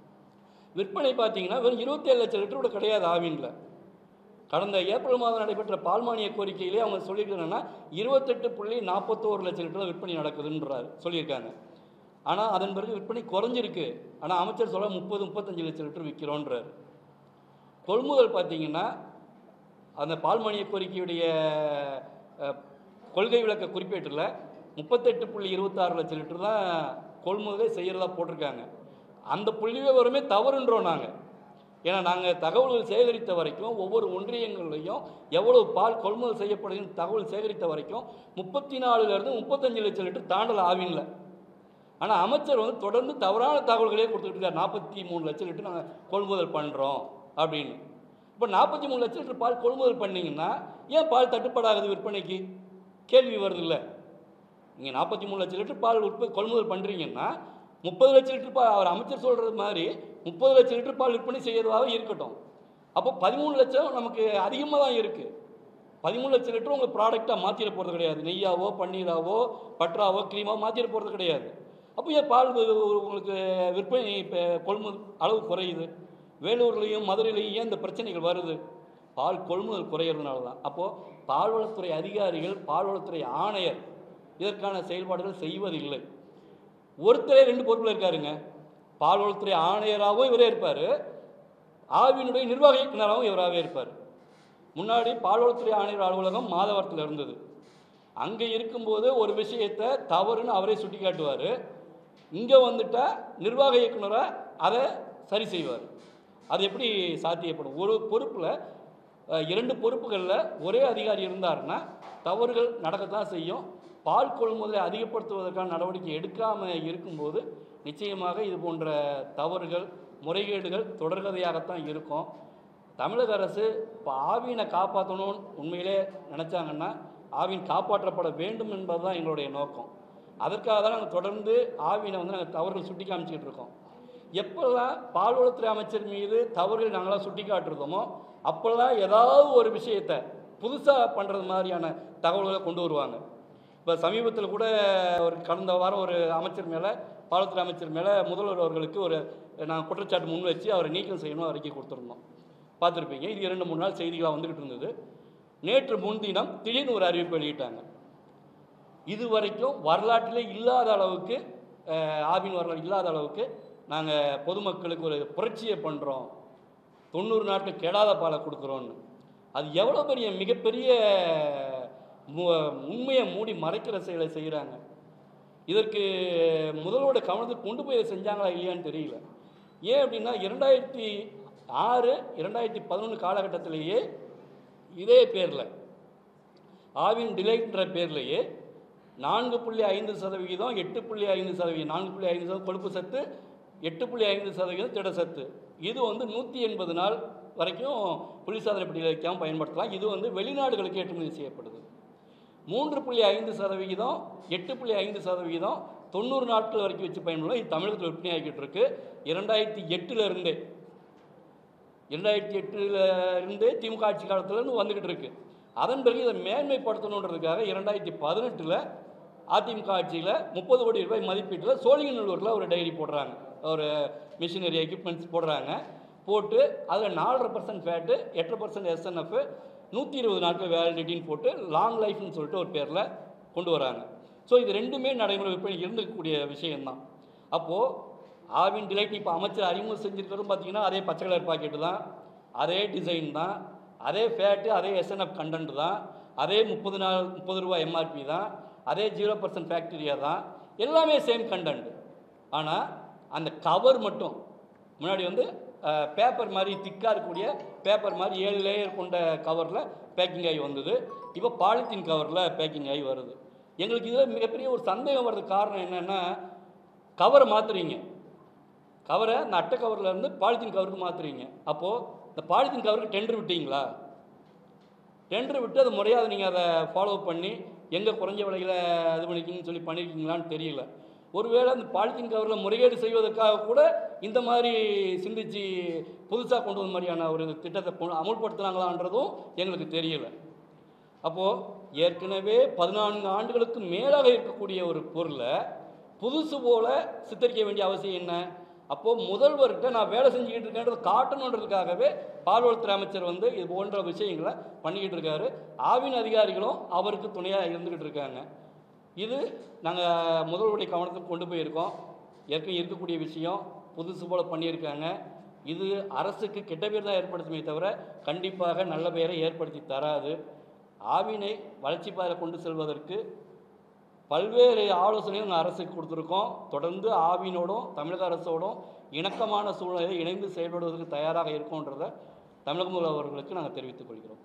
[SPEAKER 1] விற்பனை பார்த்தீங்கன்னா வெறும் இருபத்தேழு லட்சம் லிட்டர் கூட கிடையாது ஆவினில் கடந்த ஏப்ரல் மாதம் நடைபெற்ற பால் மானிய கோரிக்கையிலே அவங்க சொல்லியிருக்காங்கன்னா இருபத்தெட்டு புள்ளி நாற்பத்தோரு லட்சம் லிட்டர் தான் விற்பனை நடக்குதுன்றார் சொல்லியிருக்காங்க ஆனால் அதன் பிறகு விற்பனை குறைஞ்சிருக்கு ஆனால் அமைச்சர் சொல்ல முப்பது முப்பத்தஞ்சு லட்சம் லிட்டர் விற்கிறோன்றார் கொள்முதல் பார்த்தீங்கன்னா அந்த பால் மானிய கோரிக்கையுடைய அஹ், கொள்கை விளக்க குறிப்பேட்டில் முப்பத்தெட்டு புள்ளி இருபத்தாறு லட்சம் லிட்டர் தான் கொள்முதலே செய்கிறதா போட்டிருக்காங்க அந்த புள்ளி விவரமே தவறுன்றோம் நாங்கள் ஏன்னா நாங்கள் தகவல்கள் சேகரித்த வரைக்கும் ஒவ்வொரு ஒன்றியங்கள்லையும் எவ்வளவு பால் கொள்முதல் செய்யப்படுதுன்னு தகவல் சேகரித்த வரைக்கும் முப்பத்தி நாலுலேருந்து முப்பத்தஞ்சு லட்சம் லிட்டர் தாண்டல ஆவின்ல ஆனால் அமைச்சர் வந்து தொடர்ந்து தவறான தகவல்களே கொடுத்துட்டு இருக்கார் நாற்பத்தி மூணு லட்சம் லிட்டர் நாங்கள் கொள்முதல் பண்ணுறோம் அப்படின்னு இப்போ நாற்பத்தி மூணு லட்சம் லிட்டர் பால் கொள்முதல் பண்ணீங்கன்னா ஏன் பால் தட்டுப்பாடாகுது விற்பனைக்கு கேள்வி வருது இல்லை நீங்கள் நாற்பத்தி மூணு லட்சம் லிட்டர் பால் உற்பத்தி கொள்முதல் பண்ணுறீங்கன்னா முப்பது லட்சம் லிட்டர் பால் அவர் அமைச்சர் சொல்கிறது மாதிரி முப்பது லட்சம் லிட்டர் பால் விற்பனை செய்யறதாக இருக்கட்டும் அப்போ பதிமூணு லட்சம் நமக்கு அதிகமாக தான் இருக்குது பதிமூணு லட்சம் லிட்டர் உங்கள் ப்ராடக்டாக மாற்றிட போகிறது கிடையாது நெய்யாவோ பன்னீராவோ பற்றாவோ க்ரீமாவோ மாற்றிட போகிறது கிடையாது அப்போ ஏன் பால் வு- வு- உங்களுக்கு விற்பனை இப்போ கொள்முதல் அளவு குறையுது வேலூர்லேயும் மதுரையிலையும் ஏன் இந்த பிரச்சனைகள் வருது பால் கொள்முதல் குறையிறதுனால தான் அப்போது பால்வளத்துறை அதிகாரிகள் பால்வளத்துறை ஆணையர் இதற்கான செயல்பாடுகள் செய்வதில்லை ஒருத்தரே ரெண்டு பொறுப்பில் இருக்காருங்க பால்வளத்துறை ஆணையராகவும் இவரே இருப்பார் ஆவியினுடைய நிர்வாக இயக்குனராகவும் இவராகவே இருப்பார் முன்னாடி பால்வளத்துறை ஆணையர் அலுவலகம் மாதவரத்தில் இருந்தது அங்கே இருக்கும்போது ஒரு விஷயத்தை தவறுன்னு அவரே சுட்டி காட்டுவார் இங்கே வந்துட்டா நிர்வாக இயக்குனராக அதை சரி செய்வார் அது எப்படி சாத்தியப்படும் ஒரு பொறுப்பில் அஹ், இரண்டு பொறுப்புகளில் ஒரே அதிகாரி இருந்தாருன்னா தவறுகள் நடக்கத்தான் செய்யும் பால் கொள்முதலை அதிகப்படுத்துவதற்கான நடவடிக்கை எடுக்காமல் இருக்கும்போது நிச்சயமாக இது போன்ற தவறுகள் முறைகேடுகள் தொடர்கதையாகத்தான் இருக்கும் தமிழக அரசு இப்போ ஆவினை காப்பாற்றணும்னு உண்மையிலே நினச்சாங்கன்னா ஆவின் காப்பாற்றப்பட வேண்டும் என்பது தான் எங்களுடைய நோக்கம் அதற்காக தான் நாங்கள் தொடர்ந்து ஆவினை வந்து நாங்கள் தவறுகள் சுட்டி காமிச்சிக்கிட்டு இருக்கோம் எப்போல்லாம் பால்வளத்துறை அமைச்சர் மீது தவறுகள் நாங்களாம் சுட்டி காட்டுறதோமோ அப்போல்லாம் ஏதாவது ஒரு விஷயத்தை புதுசாக பண்ணுறது மாதிரியான தகவல்களை கொண்டு வருவாங்க இப்போ சமீபத்தில் கூட ஒரு கடந்த வாரம் ஒரு அமைச்சர் மேலே பால்வளத்துறை அமைச்சர் மேலே முதல்வர் அவர்களுக்கு ஒரு நாங்கள் குற்றச்சாட்டு முன் வச்சு அவரை நீக்கம் செய்யணும் அறிக்கை கொடுத்துருந்தோம் பார்த்துருப்பீங்க இது இரண்டு மூணு நாள் செய்திகளாக வந்துக்கிட்டு இருந்தது நேற்று முன்தினம் திடீர்னு ஒரு அறிவிப்பு வெளியிட்டாங்க இது வரைக்கும் வரலாற்றிலே இல்லாத அளவுக்கு அஹ், ஆவின் வரலாறு இல்லாத அளவுக்கு நாங்கள் பொதுமக்களுக்கு ஒரு புரட்சியை பண்ணுறோம் தொண்ணூறு நாட்கள் கெடாத பாலை கொடுக்குறோன்னு அது எவ்வளோ பெரிய மிகப்பெரிய மு- உண்மையை மூடி மறைக்கிற செயலை செய்கிறாங்க இதற்கு முதல்வோட கவனத்துக்கு கொண்டு போய் இதை செஞ்சாங்களா இல்லையான்னு தெரியல ஏன் அப்படின்னா இரண்டாயிரத்தி ஆறு இரண்டாயிரத்தி பதினொன்று காலகட்டத்திலேயே இதே பேரில் ஆவின் டிலைட்ன்ற பேர்லேயே நான்கு புள்ளி ஐந்து சதவிகிதம் எட்டு புள்ளி ஐந்து சதவிகிதம் நான்கு புள்ளி ஐந்து சதவீதம் கொழுப்பு சத்து எட்டு புள்ளி ஐந்து சதவிகிதம் திட சத்து இது வந்து நூற்றி எண்பது நாள் வரைக்கும் குளிர்சாதன பெட்டியில் வைக்காமல் பயன்படுத்தலாம் இது வந்து வெளிநாடுகளுக்கு ஏற்றுமதி செய்யப்படுது மூன்று புள்ளி ஐந்து சதவிகிதம் எட்டு புள்ளி ஐந்து சதவிகிதம் தொண்ணூறு நாட்கள் வரைக்கும் வச்சு பயன்படலாம் இது தமிழகத்தில் விற்பனை ஆகிட்டு இருக்கு இரண்டாயிரத்தி எட்டுல இருந்தே இரண்டாயிரத்தி எட்டுல இருந்தே திமுக ஆட்சி காலத்துலேருந்து வந்துக்கிட்டு இருக்கு அதன் பிறகு இதை மேன்மைப்படுத்தணுன்றதுக்காக இரண்டாயிரத்தி பதினெட்டில் அதிமுக ஆட்சியில் முப்பது கோடி ரூபாய் மதிப்பீட்டில் சோழிங்கநல்லூரில் ஒரு டைரி போடுறாங்க ஒரு மிஷினரி எக்யூப்மெண்ட்ஸ் போடுறாங்க போட்டு அதில் நாலரை பர்சன்ட் ஃபேட்டு எட்டரை பர்சன்ட் எஸ்என்எஃப் நூற்றி இருபது நாட்கள் வேலிடிட்டின்னு போட்டு லாங் லைஃப்னு சொல்லிட்டு ஒரு பேரில் கொண்டு வராங்க ஸோ இது ரெண்டுமே நடைமுறை விற்பனை இருந்திருக்கக்கூடிய விஷயம்தான் அப்போது ஆவின் டிலைட் இப்போ அமைச்சர் அறிமுகம் செஞ்சிருக்கிறதும் பார்த்தீங்கன்னா அதே பச்சை கலர் பாக்கெட்டு தான் அதே டிசைன் தான் அதே ஃபேட்டு அதே எஸ்என்எஃப் கண்டென்ட் தான் அதே முப்பது நாள் முப்பது ரூபா எம்ஆர்பி தான் அதே ஜீரோ பர்சன்ட் ஃபேக்டரியா தான் எல்லாமே சேம் கண்டென்ட் ஆனால் அந்த கவர் மட்டும் முன்னாடி வந்து பேப்பர் மாதிரி திக்காக இருக்கக்கூடிய பேப்பர் மாதிரி ஏழு லேயர் கொண்ட கவரில் பேக்கிங் ஆகி வந்தது இப்போ பாலித்தீன் கவரில் பேக்கிங் ஆகி வருது எங்களுக்கு இதில் மிகப்பெரிய ஒரு சந்தேகம் வர்றதுக்கு காரணம் என்னென்னா கவரை மாற்றுறீங்க கவரை அந்த அட்டை கவரில் இருந்து பாலித்தீன் கவருக்கு மாற்றுறீங்க அப்போது இந்த பாலித்தீன் கவருக்கு டெண்டர் விட்டீங்களா டெண்டர் விட்டு அதை முறையாக நீங்கள் அதை ஃபாலோ பண்ணி எங்கே குறைஞ்ச விலையில் இது பண்ணிக்கிங்கன்னு சொல்லி பண்ணியிருக்கீங்களான்னு தெரியல ஒருவேளை அந்த பாலித்தீன் கவரில் முறைகேடு செய்வதற்காக கூட இந்த மாதிரி சிந்திச்சு புதுசாக கொண்டு வந்த மாதிரியான ஒரு திட்டத்தை கொண்டு- அமுல்படுத்துனாங்களான்றதும் எங்களுக்கு தெரியல அப்போது ஏற்கனவே பதினான்கு ஆண்டுகளுக்கு மேலாக இருக்கக்கூடிய ஒரு பொருளை புதுசு போல சித்தரிக்க வேண்டிய அவசியம் என்ன அப்போது முதல்வர்கிட்ட நான் வேலை செஞ்சுக்கிட்டு இருக்கேன்றதை காட்டணுன்றதுக்காகவே பால்வளத்துறை அமைச்சர் வந்து இது போன்ற விஷயங்களை பண்ணிக்கிட்டு இருக்காரு ஆவின் அதிகாரிகளும் அவருக்கு துணையாக இருந்துக்கிட்டு இருக்காங்க இது நாங்கள் முதல்வருடைய கவனத்துக்கு கொண்டு போயிருக்கோம் ஏற்கனவே இருக்கக்கூடிய விஷயம் புதுசு போல பண்ணியிருக்காங்க இது அரசுக்கு கெட்ட பேர் தான் ஏற்படுத்துமே தவிர கண்டிப்பாக நல்ல பெயரை ஏற்படுத்தி தராது ஆவினை வளர்ச்சி பாதையில கொண்டு செல்வதற்கு பல்வேறு ஆலோசனைகள் நாங்கள் அரசுக்கு கொடுத்துருக்கோம் தொடர்ந்து ஆவினோடும் தமிழக அரசோடும் இணக்கமான சூழ்நிலையில் இணைந்து செயல்படுவதற்கு தயாராக இருக்கோன்றதை தமிழக முதல்வர்களுக்கு நாங்கள் தெரிவித்துக் கொள்கிறோம்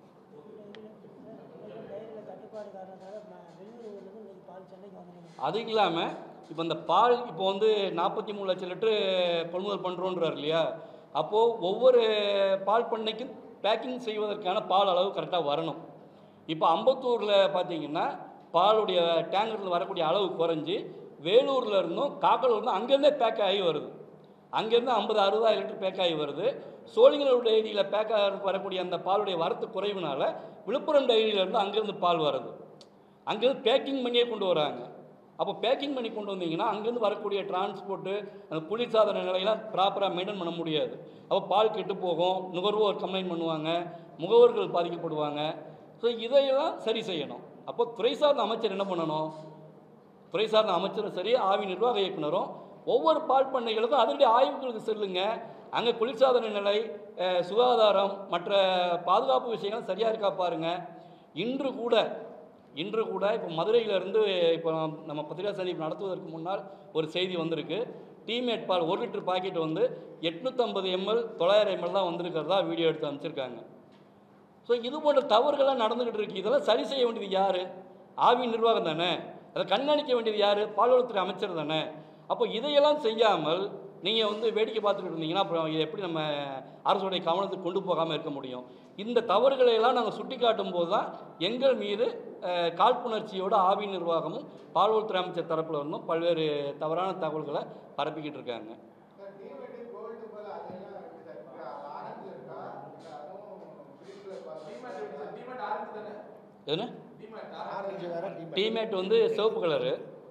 [SPEAKER 4] டயரில் தட்டுப்பாடு காரணத்தால் ம- வெளியூர்லேருந்து ஒரு பால் சென்னைக்கு வந்தீங்க
[SPEAKER 1] அது இல்லாமல் இப்போ இந்த பால் இப்போ வந்து நாற்பத்தி மூணு லட்சம் லிட்டரு கொள்முதல் பண்ணுறோன்றார் இல்லையா அப்போது ஒவ்வொரு பால் பண்ணைக்கும் பேக்கிங் செய்வதற்கான பால் அளவு கரெக்டாக வரணும் இப்போ அம்பத்தூரில் பார்த்தீங்கன்னா பாலுடைய டேங்கர்லேருந்து வரக்கூடிய அளவு குறைஞ்சி வேலூரில் இருந்தும் காக்கலூர் இருந்தும் அங்கேருந்தே பேக் ஆகி வருது அங்கேருந்து ஐம்பது அறுபதாயிரம் லிட்டர் பேக் ஆகி வருது சோழிங்கநல்லூர் டைரியில் பேக் ஆகிறதுக்கு வரக்கூடிய அந்த பாலுடைய வரத்து குறைவுனால விழுப்புரம் டைரியிலேருந்து அங்கேருந்து பால் வருது அங்கேருந்து பேக்கிங் பண்ணியே கொண்டு வராங்க அப்போ பேக்கிங் பண்ணி கொண்டு வந்தீங்கன்னா அங்கேருந்து வரக்கூடிய டிரான்ஸ்போர்ட்டு அந்த குளிர்சாதன நிலையெல்லாம் ப்ராப்பராக மெயின்டைன் பண்ண முடியாது அப்போ பால் கெட்டு போகும் நுகர்வோர் கம்ப்ளைண்ட் பண்ணுவாங்க முகவர்கள் பாதிக்கப்படுவாங்க ஸோ இதையெல்லாம் சரி செய்யணும் அப்போ துறை சார்ந்த அமைச்சர் என்ன பண்ணணும் துறை சார்ந்த அமைச்சரும் சரி ஆவி நிர்வாக இயக்குனரும் ஒவ்வொரு பால் பண்ணைகளுக்கும் அதனுடைய ஆய்வுகளுக்கு செல்லுங்க அங்கே குளிர்சாதன நிலை அஹ், சுகாதாரம் மற்ற பாதுகாப்பு விஷயங்கள் சரியாக இருக்கா பாருங்க இன்று கூட இன்று கூட இப்போ மதுரையிலேருந்து இப்போ நம்ம பத்திரிகா சந்திப்பு நடத்துவதற்கு முன்னால் ஒரு செய்தி வந்திருக்கு டீமேட் பால் ஒரு லிட்டர் பாக்கெட் வந்து எட்நூற்றம்பது எம்எல் தொள்ளாயிரம் எம்எல் தான் வந்திருக்கிறதா வீடியோ எடுத்து அமைச்சிருக்காங்க ஸோ இது போன்ற தவறுகள்லாம் நடந்துக்கிட்டு இருக்கு இதெல்லாம் சரி செய்ய வேண்டியது யார் ஆவி நிர்வாகம் தானே அதை கண்காணிக்க வேண்டியது யார் பால்வளத்துறை அமைச்சர் தானே அப்போ இதையெல்லாம் செய்யாமல் நீங்கள் வந்து வேடிக்கை பார்த்துட்டு இருந்தீங்கன்னா அப்புறம் இதை எப்படி நம்ம அரசுடைய கவனத்துக்கு கொண்டு போகாமல் இருக்க முடியும் இந்த தவறுகளை எல்லாம் நாங்கள் சுட்டி காட்டும் போது தான் எங்கள் மீது அஹ், காழ்ப்புணர்ச்சியோட ஆவி நிர்வாகமும் பால்வளத்துறை அமைச்சர் தரப்புல இருந்தும் பல்வேறு தவறான தகவல்களை பரப்பிக்கிட்டு இருக்காங்க
[SPEAKER 3] டிமேட் எப்படி சார் டிமேட் ஆரஞ்சு தானே
[SPEAKER 1] எதுன்னு
[SPEAKER 3] டிமேட்
[SPEAKER 4] ஆரஞ்சு வேற டிமேட்
[SPEAKER 1] டீமேட் வந்து சிவப்பு கலரு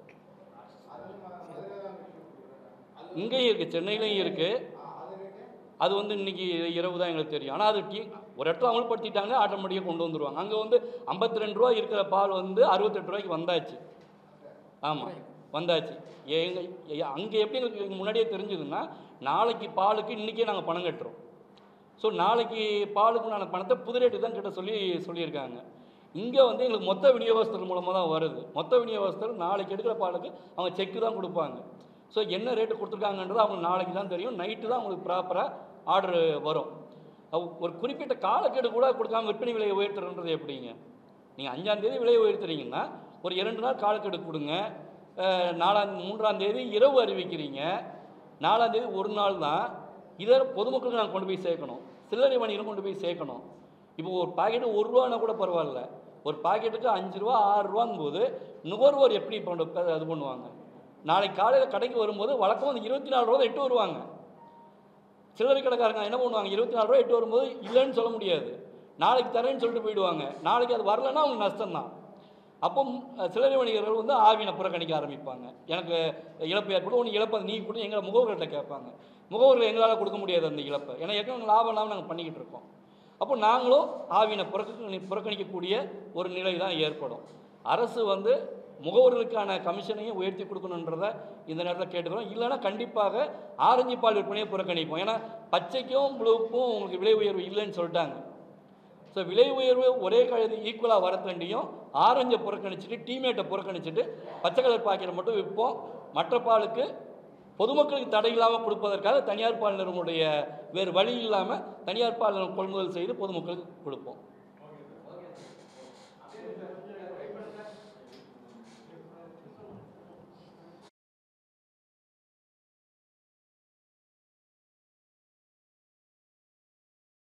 [SPEAKER 1] இங்கேயும் இருக்குது சென்னையிலையும் இருக்குது அது வந்து இன்னைக்கு இரவு தான் எங்களுக்கு தெரியும் ஆனால் அது டீ ஒரு இடத்துல அமல்படுத்திட்டாங்கன்னா ஆட்டோமேட்டிக்காக கொண்டு வந்துருவாங்க அங்கே வந்து ஐம்பத்தி ரெண்டு ரூபா இருக்கிற பால் வந்து அறுபத்தெட்டு ரூபாய்க்கு வந்தாச்சு ஆமாம் வந்தாச்சு எங்க அங்கே எப்படி எங்களுக்கு முன்னாடியே தெரிஞ்சதுன்னா நாளைக்கு பாலுக்கு இன்றைக்கே நாங்கள் பணம் கட்டுறோம் ஸோ நாளைக்கு பாலுக்குண்டான பணத்தை புது ரேட்டு தான் கிட்ட சொல்லி சொல்லியிருக்காங்க இங்கே வந்து எங்களுக்கு மொத்த விநியோகஸ்தர் மூலமாக தான் வருது மொத்த விநியோகஸ்தர் நாளைக்கு எடுக்கிற பாலுக்கு அவங்க செக்கு தான் கொடுப்பாங்க ஸோ என்ன ரேட்டு கொடுத்துருக்காங்கன்றது அவங்க நாளைக்கு தான் தெரியும் நைட்டு தான் அவங்களுக்கு ப்ராப்பராக ஆர்டர் வரும் அவ- ஒரு குறிப்பிட்ட காலக்கெடு கூட கொடுக்காம விற்பனை விலையை உயர்த்துறன்றது எப்படிங்க நீங்கள் அஞ்சாந்தேதி விலையை உயர்த்துறீங்கன்னா ஒரு இரண்டு நாள் காலக்கெடு கொடுங்க அஹ், நாலாம் மூன்றாம் தேதி இரவு அறிவிக்கிறீங்க நாலாம் தேதி ஒரு நாள் தான் இதை பொதுமக்களுக்கு நாங்கள் கொண்டு போய் சேர்க்கணும் சில்லறை வணிகம் கொண்டு போய் சேர்க்கணும் இப்போ ஒரு பாக்கெட்டு ஒரு ரூபானா கூட பரவாயில்ல ஒரு பாக்கெட்டுக்கு அஞ்சு ரூபா ஆறு ரூபாங்கும் போது நுகர்வோர் எப்படி பண்ண அது பண்ணுவாங்க நாளைக்கு காலையில் கடைக்கு வரும்போது வழக்கம் வந்து இருபத்தி நாலு ரூபா தான் எட்டு வருவாங்க சில்லறை கடைக்காரங்க என்ன பண்ணுவாங்க இருபத்தி நாலு ரூபா எட்டு வரும்போது இல்லைன்னு சொல்ல முடியாது நாளைக்கு தரேன்னு சொல்லிட்டு போயிடுவாங்க நாளைக்கு அது வரலன்னா அவங்க நஷ்டம்தான் அப்போ அஹ், சில்லறை வணிகர்கள் வந்து ஆவினை புறக்கணிக்க ஆரம்பிப்பாங்க எனக்கு இழப்பு ஏற்படும் ஒன்று இழப்பை நீ கொடு எங்களை முகவர்கள்ட்ட கேட்பாங்க முகவர்கள் எங்களால் கொடுக்க முடியாது அந்த இழப்பை ஏன்னா ஏற்கனவே லாபம் இல்லாமல் நாங்கள் பண்ணிக்கிட்டு இருக்கோம் அப்போ நாங்களும் ஆவினை புறக்கணி புறக்கணிக்கக்கூடிய ஒரு நிலை தான் ஏற்படும் அரசு வந்து முகவர்களுக்கான கமிஷனையும் உயர்த்தி கொடுக்கணுன்றத இந்த நேரத்தில் கேட்டுக்கிறோம் இல்லைன்னா கண்டிப்பாக ஆரஞ்சு பால் விற்பனையை புறக்கணிப்போம் ஏன்னா பச்சைக்கும் ப்ளூக்கும் உங்களுக்கு விலை உயர்வு இல்லைன்னு சொல்லிட்டாங்க ஸோ விலை உயர்வு ஒரே கழுது ஈக்குவலாக வரத்தண்டியும் ஆரஞ்சை புறக்கணிச்சிட்டு டீமேட்டை புறக்கணிச்சிட்டு பச்சை கலர் பாக்கெட்டை மட்டும் விற்போம் மற்ற பாலுக்கு பொதுமக்களுக்கு தடை இல்லாமல் கொடுப்பதற்காக தனியார் பால் நிறுவனுடைய வேறு வழி இல்லாமல் தனியார் பால் நிறுவனம் கொள்முதல் செய்து பொதுமக்களுக்கு கொடுப்போம்
[SPEAKER 3] சரி சார்